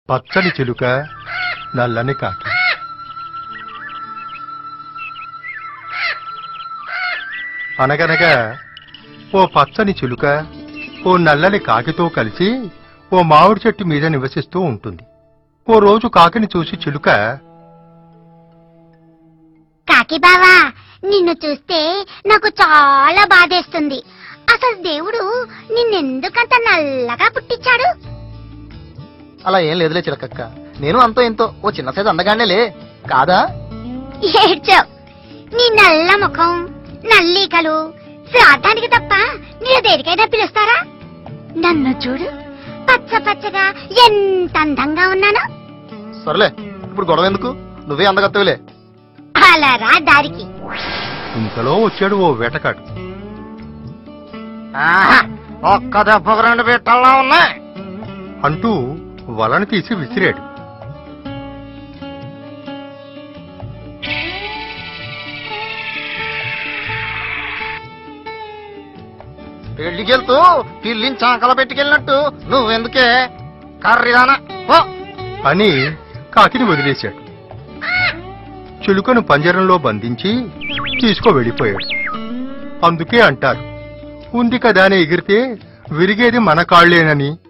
పచ్చని చిలుక నల్లని కాకి అనగనగా ఓ పచ్చని చిలుక ఓ నల్లని కాకితో కలిసి ఓ మామిడి చెట్టు మీద నివసిస్తూ ఉంటుంది ఓ రోజు కాకిని చూసి చిలుక కాకి బావా నిన్ను చూస్తే నాకు చాలా బాధేస్తుంది అసలు దేవుడు నిన్నెందుకంత నల్లగా పుట్టించాడు అలా ఏం లేదులే చిలకక్క నేను అంతో ఎంతో ఓ చిన్న సైజు అందగానేలే కాదా ఏడ్చావు నీ నల్ల ముఖం నల్లీకలు శ్రాద్ధానికి తప్ప నేను దేనికైనా పిలుస్తారా నన్ను చూడు పచ్చ పచ్చగా ఎంత అందంగా ఉన్నాను సర్లే ఇప్పుడు గొడవ ఎందుకు నువ్వే అందగత్తవిలే అలా రా దారికి ఇంతలో వచ్చాడు ఓ వేటకాడు ఒక్క దెబ్బకు రెండు పెట్టల్లా ఉన్నాయి అంటూ వలను తీసి విసిరాడు పెళ్లికెళ్తూ పిల్లిని చాకల పెట్టుకెళ్ళినట్టు నువ్వెందుకే కర్రీదానా పో అని కాకిని వదిలేశాడు చిలుకను పంజరంలో బంధించి తీసుకో వెళ్ళిపోయాడు అందుకే అంటారు ఉంది కదా అని ఎగిరితే విరిగేది మన కాళ్ళేనని